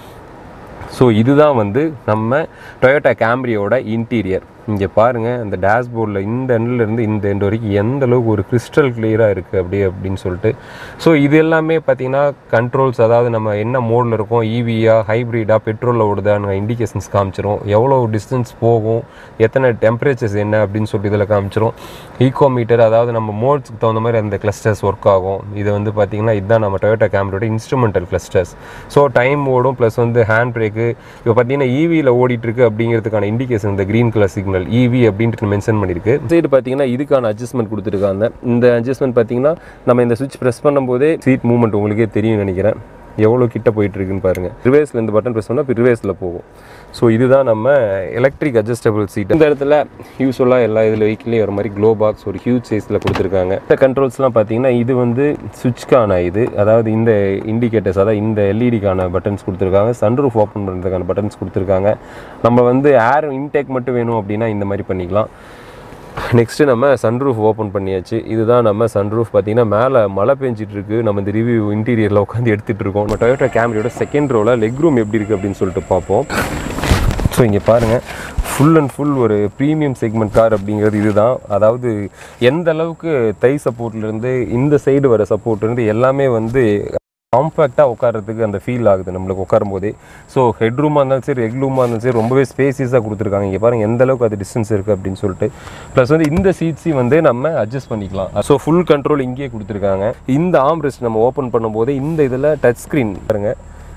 ஸோ இதுதான் வந்து நம்ம டொயோட்டா கேம்ரியோட இன்டீரியர் இங்கே பாருங்கள் அந்த டேஷ்போர்டில் இந்த எண்ட்ல இருந்து இந்த எண்ட் வரைக்கும் எந்த அளவுக்கு ஒரு கிறிஸ்டல் கிளியராக இருக்குது அப்படி அப்படின்னு சொல்லிட்டு ஸோ இது எல்லாமே பார்த்தீங்கன்னா கண்ட்ரோல்ஸ் அதாவது நம்ம என்ன மோடில் இருக்கோம் ஈவியா ஹைப்ரிடா பெட்ரோலில் ஓடுதான்னு இண்டிகேஷன்ஸ் காமிச்சிரும் எவ்வளோ டிஸ்டன்ஸ் போகும் எத்தனை டெம்பரேச்சர்ஸ் என்ன அப்படின்னு சொல்லிட்டு இதில் காமிச்சிரும் ஈகோமீட்டர் அதாவது நம்ம மோட்ஸ்க்கு தகுந்த மாதிரி அந்த கிளஸ்டர்ஸ் ஒர்க் ஆகும் இது வந்து பார்த்தீங்கன்னா இதுதான் நம்ம டொயோட்டா கேமரோட இன்ஸ்ட்ருமெண்டல் கிளஸ்டர்ஸ் ஸோ டைம் ஓடும் ப்ளஸ் வந்து ஹேண்ட் பிரேக்கு இப்போ பார்த்தீங்கன்னா ஈவியில் ஓடிட்டுருக்கு அப்படிங்கிறதுக்கான இண்டிகேஷன் இந்த க்ரீன் கலர் சிக்னல் ஈவி அப்படின்ட்டு மென்ஷன் பண்ணியிருக்கு சைடு பார்த்தீங்கன்னா இதுக்கான அட்ஜஸ்ட்மெண்ட் கொடுத்துருக்காங்க இந்த அட்ஜஸ்ட்மெண்ட் பார்த்தீங்கன்னா நம்ம இந்த சுவிட்ச் ப்ரெஸ் பண்ணும்போதே சீட் மூவ்மெண்ட் உங்களுக்கே தெரியும் நினைக்கிறேன் எவ்வளோ கிட்ட போயிட்டு இருக்குன்னு பாருங்கள் ரிவேஸில் இந்த பட்டன் ப்ரெஸ் பண்ணால் இப்போ ரிவேஸில் போகும் ஸோ இதுதான் நம்ம எலக்ட்ரிக் அட்ஜஸ்டபிள் சீட் இந்த இடத்துல யூஸ்வலாக எல்லா இதில் வெஹிக்கிள்லேயும் ஒரு மாதிரி க்ளோ பாக்ஸ் ஒரு ஹியூஜ் சைஸில் கொடுத்துருக்காங்க இந்த கண்ட்ரோல்ஸ்லாம் பார்த்தீங்கன்னா இது வந்து சுவிட்ச்க்கான இது அதாவது இந்த இண்டிகேட்டர்ஸ் அதாவது இந்த எல்இடிக்கான பட்டன்ஸ் கொடுத்துருக்காங்க சன்ரூஃப் ஓப்பன் பண்ணுறதுக்கான பட்டன்ஸ் கொடுத்துருக்காங்க நம்ம வந்து ஏர் இன்டேக் மட்டும் வேணும் அப்படின்னா இந்த மாதிரி பண்ணிக்கலாம் நெக்ஸ்ட்டு நம்ம சன்ரூஃப் ஓப்பன் பண்ணியாச்சு இதுதான் நம்ம சன்ரூஃப் பார்த்தீங்கன்னா மேலே மழை பெஞ்சிட்டு இருக்கு நம்ம இந்த ரிவ்யூ இன்டீரியரில் உட்காந்து எடுத்துகிட்டு இருக்கோம் நம்ம டொயோட்டா கேமரியோட செகண்ட் ரோவில் லெக் ரூம் எப்படி இருக்குது அப்படின்னு சொல்லிட்டு பார்ப்போம் ஸோ இங்கே பாருங்கள் ஃபுல் அண்ட் ஃபுல் ஒரு ப்ரீமியம் செக்மெண்ட் கார் அப்படிங்கிறது இதுதான் அதாவது எந்த அளவுக்கு தை சப்போர்ட்லேருந்து இந்த சைடு வர சப்போர்ட்லேருந்து எல்லாமே வந்து காம்பேக்டாக உட்காரத்துக்கு அந்த ஃபீல் ஆகுது நம்மளுக்கு உட்காரும் போதே ஸோ ஹெட் ரூமாக இருந்தாலும் சரி ஹெட் ரூமாக இருந்தாலும் சரி ரொம்பவே ஸ்பேசியஸாக கொடுத்துருக்காங்க இங்கே பாருங்கள் எந்த அளவுக்கு அது டிஸ்டன்ஸ் இருக்குது அப்படின்னு சொல்லிட்டு ப்ளஸ் வந்து இந்த சீட்ஸையும் வந்து நம்ம அட்ஜஸ்ட் பண்ணிக்கலாம் ஸோ ஃபுல் கண்ட்ரோல் இங்கேயே கொடுத்துருக்காங்க இந்த ஆம் ரெஸ்ட் நம்ம ஓப்பன் பண்ணும்போது இந்த இதில் டச் ஸ்க்ரீன் பாருங்கள்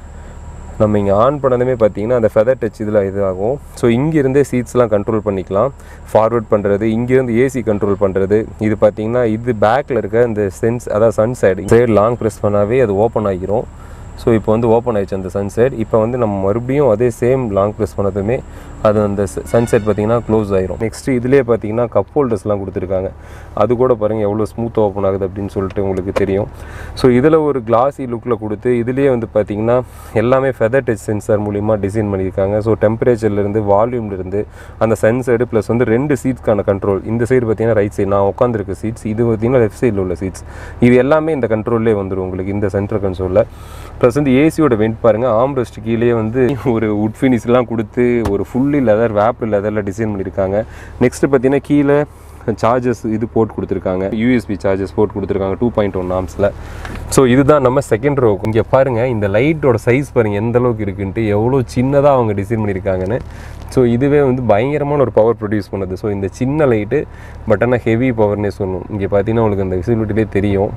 நம்ம இங்கே ஆன் பண்ணதுமே பார்த்தீங்கன்னா அந்த ஃபெதர் டச் இதில் இது ஆகும் ஸோ இங்கேருந்தே சீட்ஸ்லாம் கண்ட்ரோல் பண்ணிக்கலாம் ஃபார்வர்ட் பண்ணுறது இங்கேருந்து ஏசி கண்ட்ரோல் பண்ணுறது இது பார்த்தீங்கன்னா இது பேக்கில் இருக்க இந்த சென்ஸ் அதாவது sun side side long press பண்ணாவே அது ஓப்பன் ஆகிரும் ஸோ இப்போ வந்து ஓப்பன் ஆயிடுச்சு அந்த சன்செட் இப்போ வந்து நம்ம மறுபடியும் அதே சேம் லாங் ப்ரெஸ் பண்ணதுமே அது அந்த சன்செட் பார்த்தீங்கன்னா க்ளோஸ் ஆயிரும் நெக்ஸ்ட் இதுலேயே பார்த்தீங்கன்னா கப் ஹோல்டர்ஸ்லாம் கொடுத்துருக்காங்க அது கூட பாருங்கள் எவ்வளோ ஸ்மூத்தாக ஓப்பன் ஆகுது அப்படின்னு சொல்லிட்டு உங்களுக்கு தெரியும் ஸோ இதில் ஒரு கிளாஸி லுக்கில் கொடுத்து இதுலேயே வந்து பார்த்தீங்கன்னா எல்லாமே ஃபெதர் டச் சென்சார் மூலிமா டிசைன் பண்ணியிருக்காங்க ஸோ டெம்பரேச்சர்லேருந்து வால்யூம்லேருந்து அந்த சென்சர்டு ப்ளஸ் வந்து ரெண்டு சீட்ஸ்க்கான கண்ட்ரோல் இந்த சைடு பார்த்தீங்கன்னா ரைட் சைடு நான் உட்காந்துருக்க சீட்ஸ் இது பார்த்தீங்கன்னா லெஃப்ட் சைடில் உள்ள சீட்ஸ் இது எல்லாமே இந்த கண்ட்ரோல்லே வந்துடும் உங்களுக்கு இந்த சென்ட்ரல் கன்சோலில் ப்ளஸ் வந்து ஏசியோட வெண்ட் பாருங்கள் ஆம்ரெஸ்ட் கீழே வந்து ஒரு உட் ஃபினிஷ்லாம் கொடுத்து ஒரு ஃபுல்லி லெதர் வேப் லெதரில் டிசைன் பண்ணியிருக்காங்க நெக்ஸ்ட் பார்த்தீங்கன்னா கீழே சார்ஜஸ் இது போட்டு கொடுத்துருக்காங்க யூஎஸ்பி சார்ஜஸ் போட்டு கொடுத்துருக்காங்க டூ பாயிண்ட் ஒன் ஆம்ஸில் ஸோ இதுதான் நம்ம செகண்ட் ரோ இங்கே பாருங்கள் இந்த லைட்டோட சைஸ் பாருங்கள் எந்த அளவுக்கு இருக்குன்ட்டு எவ்வளோ சின்னதாக அவங்க டிசைன் பண்ணியிருக்காங்கன்னு ஸோ இதுவே வந்து பயங்கரமான ஒரு பவர் ப்ரொடியூஸ் பண்ணுது ஸோ இந்த சின்ன லைட்டு பட் ஆனால் ஹெவி பவர்னே சொல்லணும் இங்கே பார்த்தீங்கன்னா உங்களுக்கு அந்த விசிபிலிட்டிலே தெரியும்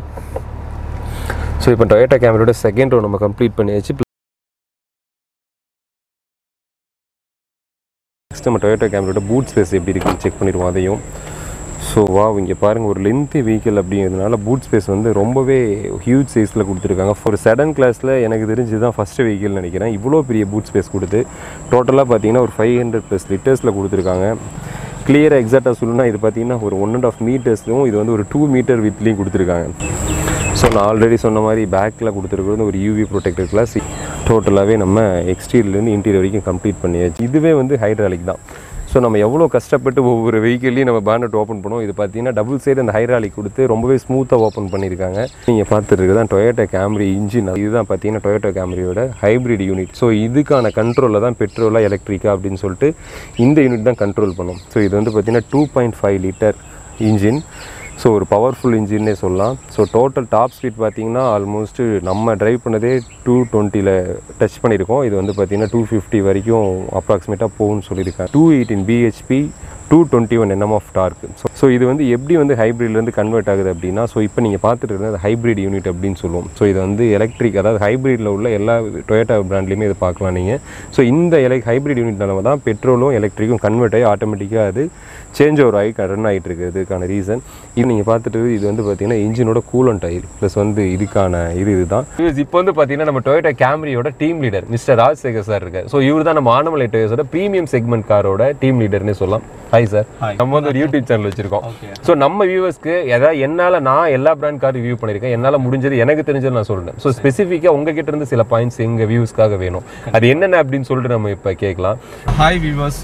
ஸோ இப்போ டொயோட்டா கேமரோட செகண்ட் ரோ நம்ம கம்ப்ளீட் பண்ணியாச்சு நெக்ஸ்ட் நம்ம டொயோட்டா கேமரோட பூட் ஸ்பேஸ் எப்படி இருக்குன்னு செக் பண்ணிடுவோம் அதையும் ஸோ வா இங்கே பாருங்கள் ஒரு லென்த்தி வெஹிக்கிள் அப்படிங்கிறதுனால பூட் ஸ்பேஸ் வந்து ரொம்பவே ஹியூஜ் சைஸில் கொடுத்துருக்காங்க ஒரு செடன் கிளாஸில் எனக்கு தெரிஞ்சு தான் ஃபஸ்ட்டு வெஹிக்கிள் நினைக்கிறேன் இவ்வளோ பெரிய பூட் ஸ்பேஸ் கொடுத்து டோட்டலாக பார்த்தீங்கன்னா ஒரு ஃபைவ் ஹண்ட்ரட் ப்ளஸ் லிட்டர்ஸில் கொடுத்துருக்காங்க கிளியராக எக்ஸாக்டாக சொல்லணும்னா இது பார்த்தீங்கன்னா ஒரு ஒன் அண்ட் ஆஃப் மீட்டர்ஸ்லும் இது வந்து ஒரு டூ மீட்டர் வித்லேயும் கொடுத்துருக்காங்க ஸோ நான் ஆல்ரெடி சொன்ன மாதிரி பேக்கில் கொடுத்துருக்கிறது ஒரு யூவி ப்ரொடெக்டர் கிளாஸ் டோட்டலாகவே நம்ம எக்ஸ்டீரியர்லேருந்து இன்டீரியர் வரைக்கும் கம்ப்ளீட் பண்ணியாச்சு இதுவே வந்து ஹைட்ராலிக் தான் ஸோ நம்ம எவ்வளோ கஷ்டப்பட்டு ஒவ்வொரு வெஹிக்கிள்லையும் நம்ம பேனட் ஓப்பன் பண்ணுவோம் இது பார்த்தீங்கன்னா டபுள் சைடு அந்த ஹைட்ராலிக் கொடுத்து ரொம்பவே ஸ்மூத்தாக ஓப்பன் பண்ணியிருக்காங்க நீங்கள் பார்த்துருக்கு தான் டொயோட்டா கேமரி இன்ஜின் இதுதான் பார்த்தீங்கன்னா டொயோட்டா கேமரியோட ஹைப்ரிட் யூனிட் ஸோ இதுக்கான கண்ட்ரோலில் தான் பெட்ரோலா எலக்ட்ரிக்கா அப்படின்னு சொல்லிட்டு இந்த யூனிட் தான் கண்ட்ரோல் பண்ணும் ஸோ இது வந்து பார்த்தீங்கன்னா two point five litre engine so ஒரு பவர்ஃபுல் இன்ஜின்னே சொல்லலாம் ஸோ டோட்டல் டாப் ஸ்பீட் பார்த்தீங்கன்னா ஆல்மோஸ்ட் நம்ம டிரைவ் பண்ணதே டூ டுவெண்ட்டியில் டச் பண்ணியிருக்கோம் இது வந்து பார்த்தீங்கன்னா டூ ஃபிஃப்டி வரைக்கும் அப்ராக்சிமேட்டாக போகும்னு சொல்லியிருக்காங்க two eighteen BHP two twenty one Nm of torque so so இது வந்து எப்படி வந்து ஹைப்ரிட்லேருந்து கன்வெர்ட் ஆகுது அப்படின்னா ஸோ இப்போ நீங்கள் பார்த்துட்டு இருக்கிறது ஹைப்ரிட் யூனிட் அப்படின்னு சொல்லுவோம் ஸோ இது வந்து எலக்ட்ரிக் அதாவது ஹைப்ரிட்டில் உள்ள எல்லா டொயோட்டா பிராண்ட்லேயுமே இதை பார்க்கலாம் நீங்கள் ஸோ இந்த எலக் ஹைப்ரிட் யூனிட்னால தான் பெட்ரோலும் எலக்ட்ரிக்கும் கன்வெர்ட் ஆகி ஆட்டோமேட்டிக்காக அது சேஞ்ச் ஓவர் ஆகி ரன் ஆகிட்டு இருக்கிறதுக்கான ரீசன் இது நீங்கள் பார்த்துட்டு இது வந்து பார்த்தீங்கன்னா இன்ஜினோட கூலண்ட் ஆயில் ப்ளஸ் வந்து இதுக்கான இது இதுதான் இப்போ வந்து பார்த்தீங்கன்னா நம்ம டொயோட்டா கேம்ரியோட team leader mister Rajasekar sir இருக்கார் ஸோ இவர் தான் நம்ம ஆனமலை டொயோஸோட ப்ரீமியம் செக்மெண்ட் காரோட டீம் லீடர்னே சொல்லலாம் ஹாய் சார் Hi. நம்ம வந்து ஒரு யூடியூப் சேனல் வச்சிருக்கோம் ஓகே ஸோ நம்ம வியூவர்ஸ்க்கு ஏதாவது என்னால் நான் எல்லா பிராண்ட் கார் ரிவ்யூ பண்ணியிருக்கேன் என்னால் முடிஞ்சது எனக்கு தெரிஞ்சது நான் சொல்றேன் ஸோ ஸ்பெசிஃபிக்காக உங்ககிட்ட இருந்து சில பாயிண்ட்ஸ் எங்கள் வியூஸ்க்காக வேணும் அது என்னென்ன அப்படின்னு சொல்லிட்டு நம்ம இப்போ கேட்கலாம் ஹாய் வியூவர்ஸ்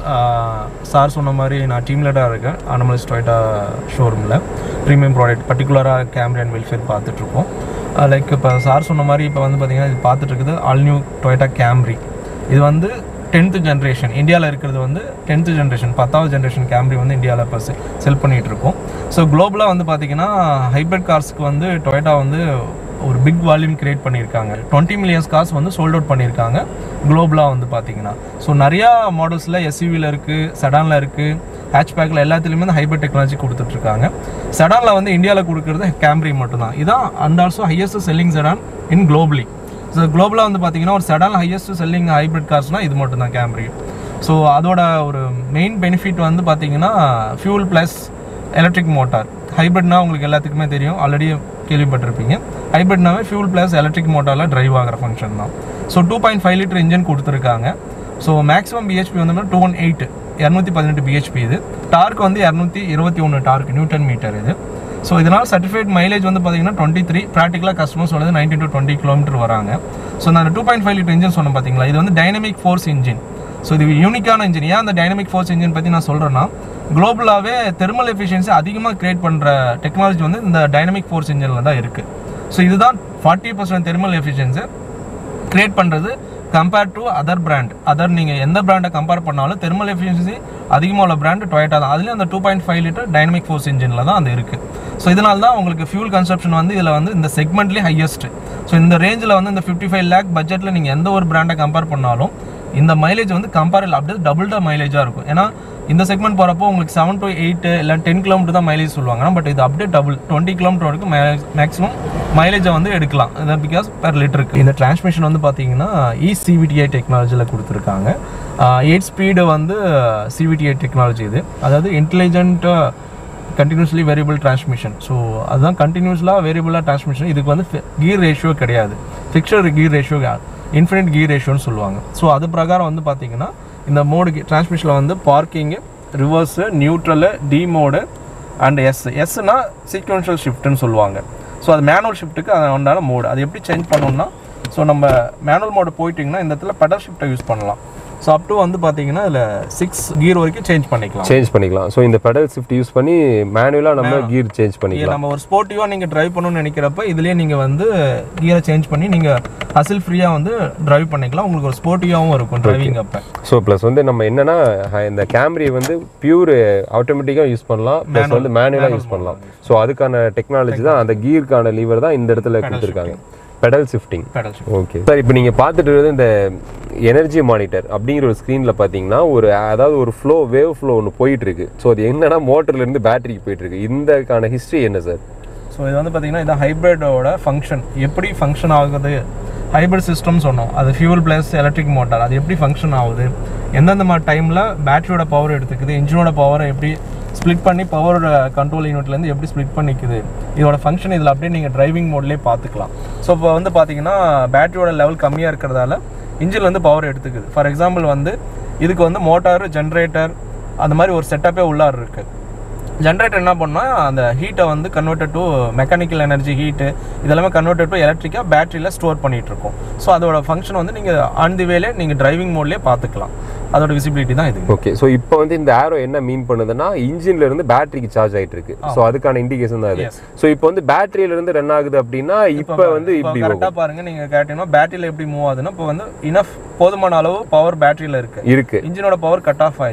சார் சொன்ன மாதிரி நான் டீம் லீடராக இருக்கேன் அனமலிஸ் டொயட்டா ஷோரூமில் ப்ரீமியம் ப்ராடக்ட் பர்டிகுலராக கேமரா அண்ட் வெல்ஃபேர் பார்த்துட்ருக்கோம் லைக் இப்போ சார் சொன்ன மாதிரி இப்போ வந்து பார்த்தீங்கன்னா இது பார்த்துட்டு இருக்குது ஆல் நியூ டொயட்டா கேம்ரி இது வந்து டென்த்து ஜென்ரேஷன் இந்தியாவில் இருக்கிறது வந்து டென்த்து ஜென்ரேஷன் பத்தாவது ஜென்ரேஷன் கேம்ரி வந்து இந்தியாவில் இப்போ செல் பண்ணிகிட்டு இருக்கோம் ஸோ குளோபலாக வந்து பார்த்தீங்கன்னா ஹைப்ரிட் கார்ஸ்க்கு வந்து டொயட்டா வந்து ஒரு பிக் வால்யூம் கிரியேட் பண்ணியிருக்காங்க டுவெண்ட்டி மில்லியன்ஸ் கார்ஸ் வந்து சோல்ட் அவுட் பண்ணியிருக்காங்க குளோபலாக வந்து பார்த்தீங்கன்னா ஸோ நிறையா மாடல்ஸில் எஸ்யூவியில் இருக்குது செடானில் இருக்குது ஹேட்ச்பேக்கில் எல்லாத்துலேயுமே வந்து ஹைப்ரிட் டெக்னாலஜி கொடுத்துட்ருக்காங்க செடானில் வந்து இந்தியாவில் கொடுக்குறது கேம்ரி மட்டும்தான் இதான் and also highest selling sedan in globally so குளோபலாக வந்து பார்த்தீங்கன்னா ஒரு செடான் ஹையஸ்ட் செல்லிங் ஹைப்ரிட் கார்ஸ்னால் இது மட்டும்தான் கேம்ரி ஸோ அதோட ஒரு மெயின் பெனிஃபிட் வந்து பார்த்தீங்கன்னா ஃபியூல் ப்ளஸ் எலக்ட்ரிக் மோட்டார் ஹைப்ரிட்னா உங்களுக்கு எல்லாத்துக்குமே தெரியும் ஆல்ரெடி கேள்விப்பட்டிருப்பீங்க ஹைப்ரிட்னாவே ஃபியூல் ப்ளஸ் எலக்ட்ரிக் மோட்டாரில் டிரைவ் ஆகிற ஃபங்க்ஷன் தான் so two point five litre engine கொடுத்துருக்காங்க ஸோ மேக்ஸிமம் பிஹெச்பி வந்து டூ ஒன் எயிட் இரநூத்தி பதினெட்டு பிஹெச்பி இது டார்க் வந்து இரநூத்தி இருபத்தி ஒன்று டார்க் நியூட்டன் மீட்டர் இது ஸோ இதனால் சர்டிஃபைட் மைலேஜ் வந்து பார்த்தீங்கன்னா டுவெண்ட்டி த்ரீ ப்ராக்டிக்கலாக கஸ்டமர்ஸ் வந்து நைன்டீன் டு டுவெண்ட்டி கிலோமீட்டர் வராங்க ஸோ நான் two point five litre engine சொன்னேன் பார்த்தீங்களா இது வந்து டைனமிக் ஃபோர்ஸ் இன்ஜின் ஸோ இது யூனிக்கான இன்ஜின் ஏன் அந்த டைனமிக் ஃபோர்ஸ் இன்ஜின் பற்றி நான் சொல்கிறேன்னா குளோபலாகவே தெர்மல் எஃபிஷியன்சி அதிகமாக கிரியேட் பண்ணுற டெக்னாலஜி வந்து இந்த டைனமிக் ஃபோர்ஸ் இன்ஜினில் தான் இருக்குது ஸோ இதுதான் forty percent thermal efficiency create பண்ணுறது compare to other brand other நீங்கள் எந்த பிராண்டை கம்பேர் பண்ணாலும் தெர்மல் எஃபிஷியன்சி அதிகமாக உள்ள பிராண்ட் டொயட்டா தான் அதுலேயும் அந்த two point five litre dynamic force இன்ஜினில் தான் அது இருக்குது ஸோ இதனால தான் உங்களுக்கு ஃபியூல் கன்சப்ஷன் வந்து இதில் வந்து இந்த செக்மெண்ட்லேயே ஹையஸ்ட் ஸோ இந்த ரேஞ்சில் வந்து இந்த ஃபிஃப்டி ஃபைவ் லேக் பட்ஜெட்டில் நீங்கள் எந்த ஒரு பிராண்டை கம்பேர் பண்ணாலும் இந்த மைலேஜ் வந்து கம்பேரில் அப்படியே டபுள் தான் மைலேஜாக இருக்கும் ஏன்னா இந்த செக்மெண்ட் போகிறப்போ உங்களுக்கு செவன் டு எயிட் இல்லை டென் கிலோமீட்டர் தான் மைலேஜ் சொல்லுவாங்க பட் இது அப்படியே டபுள் டுவெண்ட்டி கிலோமீட்டர் வரைக்கும் மேக்ஸிமம் மைலேஜை வந்து எடுக்கலாம் பிகாஸ் பெர் லிட்டருக்கு இந்த டிரான்ஸ்மிஷன் வந்து பார்த்தீங்கன்னா இ சிவிடிஐ டெக்னாலஜியில் கொடுத்துருக்காங்க எயிட் ஸ்பீடு வந்து சிவிடிஐ டெக்னாலஜி இது அதாவது intelligent continuously variable transmission so அதுதான் கண்டினியூஸ்லாக வேரியபிளாக டிரான்ஸ்மிஷன் இதுக்கு வந்து கீர் ரேஷியோ கிடையாது fixed gear ratio infinite gear ரேஷியோன்னு சொல்லுவாங்க ஸோ அது பிரகாரம் வந்து பார்த்தீங்கன்னா இந்த மோடு டிரான்ஸ்மிஷனில் வந்து parking reverse neutral D mode and S எஸ்னா சீக்வன்ஷியல் ஷிஃப்ட்னு சொல்லுவாங்க ஸோ அது மேனுவல் ஷிஃப்ட்டுக்கு அது உண்டான மோடு அது எப்படி சேஞ்ச் பண்ணணும்னா ஸோ நம்ம மேனுவல் மோடு போயிட்டிங்கன்னா இந்த இடத்துல பெடல் ஷிஃப்ட்டை யூஸ் பண்ணலாம் ஸோ அப் டு வந்து பார்த்தீங்கன்னா இதில் சிக்ஸ் கீர் வரைக்கும் சேஞ்ச் பண்ணிக்கலாம் சேஞ்ச் பண்ணிக்கலாம் ஸோ இந்த பெடல் ஷிஃப்ட் யூஸ் பண்ணி மேனுவலாக நம்ம கீர் சேஞ்ச் இது பண்ணிக்கலாம் நம்ம ஒரு ஸ்போர்ட்டிவாக நீங்கள் டிரைவ் பண்ணணும்னு நினைக்கிறப்ப இதுலேயே நீங்கள் வந்து கியரை சேஞ்ச் பண்ணி நீங்கள் அசில் ஃப்ரீயாக வந்து டிரைவ் பண்ணிக்கலாம் உங்களுக்கு ஒரு ஸ்போர்ட்டிவாகவும் இருக்கும் டிரைவிங் அப்போ ஸோ ப்ளஸ் வந்து நம்ம என்னன்னா ஹ- இந்த கேமரி வந்து பியூர் ஆட்டோமேட்டிக்காக யூஸ் பண்ணலாம் ப்ளஸ் வந்து மேனுவலாக யூஸ் பண்ணலாம் ஸோ அதுக்கான டெக்னாலஜி தான் அந்த கீருக்கான லீவர் தான் இந்த இடத்துல கொடுத்துருக்காங்க pedal shifting pedal okay sir இப்போ நீங்கள் பார்த்துட்டு இருக்கிறது இந்த எனர்ஜி மானிட்டர் அப்படிங்கிற ஒரு ஸ்க்ரீனில் பார்த்தீங்கன்னா ஒரு அதாவது ஒரு ஃப்ளோ வேவ் ஃப்ளோ ஒன்று போயிட்டு இருக்கு ஸோ அது என்னன்னா மோட்டர்லேருந்து பேட்டரிக்கு போயிட்டு இருக்கு இந்தக்கான ஹிஸ்ட்ரி என்ன சார் ஸோ இது வந்து பார்த்தீங்கன்னா இதான் ஹைப்ரிடோட ஃபங்க்ஷன் எப்படி ஃபங்க்ஷன் ஆகுது ஹைப்ரிட் சிஸ்டம் சொன்னோம் அது ஃபியூல் ப்ளஸ் எலக்ட்ரிக் மோட்டார் அது எப்படி ஃபங்க்ஷன் ஆகுது எந்தெந்த மாதிரி டைமில் பேட்டரியோட பவர் எடுத்துக்குது இன்ஜினோட பவரை எப்படி ஸ்ப்ளிட் பண்ணி பவர் கண்ட்ரோல் யூனிட்லேருந்து எப்படி ஸ்ப்ளிட் பண்ணிக்குது இதோட ஃபங்க்ஷன் இதில் அப்படியே நீங்கள் டிரைவிங் மோட்லேயே பார்த்துக்கலாம் ஸோ இப்போ வந்து பார்த்தீங்கன்னா பேட்டரியோட லெவல் கம்மியாக இருக்கிறதால இன்ஜின்ல இருந்து பவர் எடுத்துக்குது ஃபார் எக்ஸாம்பிள் வந்து இதுக்கு வந்து மோட்டார் ஜென்ரேட்டர் அந்த மாதிரி ஒரு செட்டப்பே உள்ளார் இருக்குது ஜென்ரேட்டர் என்ன பண்ணா அந்த ஹீட்டை வந்து converted to mechanical energy heat இதெல்லாமே கன்வெர்ட்டட் டு எலக்ட்ரிக்காக பேட்டரியில் ஸ்டோர் பண்ணிட்டு இருக்கோம் ஸோ அதோட ஃபங்க்ஷன் வந்து நீங்கள் ஆன் தி வேலே நீங்கள் டிரைவிங் மோட்லேயே பார்த்துக்கலாம் அதோட விசிபிலிட்டி தான் இது ஓகே ஸோ இப்போ வந்து இந்த ஆரோ என்ன மீன் பண்ணுதுன்னா இன்ஜின்ல இருந்து பேட்டரிக்கு சார்ஜ் ஆயிட்டு இருக்கு ஸோ அதுக்கான இண்டிகேஷன் தான் இது Yes. ஸோ இப்போ வந்து பேட்டரியில இருந்து ரன் ஆகுது அப்படின்னா இப்போ வந்து இப்படி கரெக்டாக பாருங்க நீங்கள் கேட்டீங்கன்னா பேட்டரியில் எப்படி மூவ் ஆகுதுன்னா இப்போ வந்து இனஃப் போதுமான அளவு பவர் பேட்டரியில் இருக்கு இருக்கு இன்ஜினோட பவர் கட் ஆஃப் ஆயிடுச்சு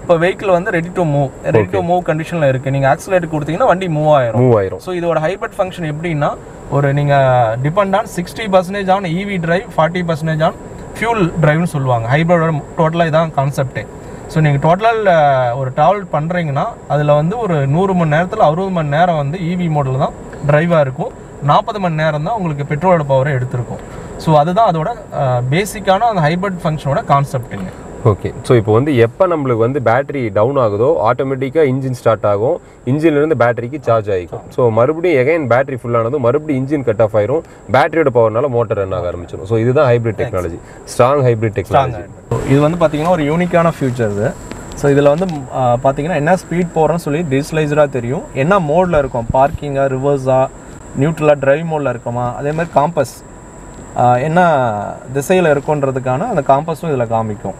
இப்போ வெஹிக்கிள் வந்து ready to move ready to move கண்டிஷனில் இருக்குது நீங்கள் ஆக்சிலேட்டர் கொடுத்தீங்கன்னா வண்டி மூவ் ஆயிரும் மூவ் ஆயிரும் ஸோ இதோட ஹைப்ரிட் ஃபங்க்ஷன் எப்படின்னா ஒரு நீங்கள் depend on sixty percentage on EV drive forty percentage on fuel டிரைவ்னு சொல்லுவாங்க ஹைப்ரிடோட டோட்டலாக இதான் கான்செப்டே ஸோ நீங்கள் டோட்டலாக ஒரு ட்ராவல் பண்ணுறீங்கன்னா அதில் வந்து ஒரு நூறு மணி நேரத்தில் அறுபது மணி நேரம் வந்து இவி மோடில் தான் டிரைவாக இருக்கும் நாற்பது மணி நேரம் தான் உங்களுக்கு பெட்ரோலோட பவரை எடுத்திருக்கும் ஸோ அதுதான் அதோட பேசிக்கான அந்த ஹைப்ரிட் ஃபங்க்ஷனோட கான்செப்ட்டுங்க ஓகே ஸோ இப்போ வந்து எப்போ நம்மளுக்கு வந்து பேட்டரி டவுன் ஆகுதோ ஆட்டோமேட்டிக்காக இன்ஜின் ஸ்டார்ட் ஆகும் இன்ஜின்லேருந்து பேட்டரிக்கு சார்ஜ் ஆகிக்கும் ஸோ மறுபடியும் எகைன் பேட்டரி ஃபுல்லானதும் மறுபடியும் இன்ஜின் கட் ஆஃப் ஆயிரும் பேட்டரியோட பவர்னால மோட்டர் ரன் ஆக ஆரம்பிச்சிடும் ஸோ இதுதான் hybrid technology strong hybrid technology இது வந்து பார்த்தீங்கன்னா ஒரு யூனிக்கான ஃபியூச்சர் இது ஸோ இதில் வந்து ம், ஆ, பார்த்தீங்கன்னா என்ன ஸ்பீட் போகிறோன்னு சொல்லி டிஜிட்டலைஸ்டாக தெரியும் என்ன மோடில் இருக்கும் பார்க்கிங்கா ரிவர்ஸா நியூட்ரலாக டிரைவ் மோடில் இருக்குமா அதே மாதிரி காம்பஸ் என்ன திசையில் இருக்குன்றதுக்கான அந்த காம்பஸும் இதில் காமிக்கும்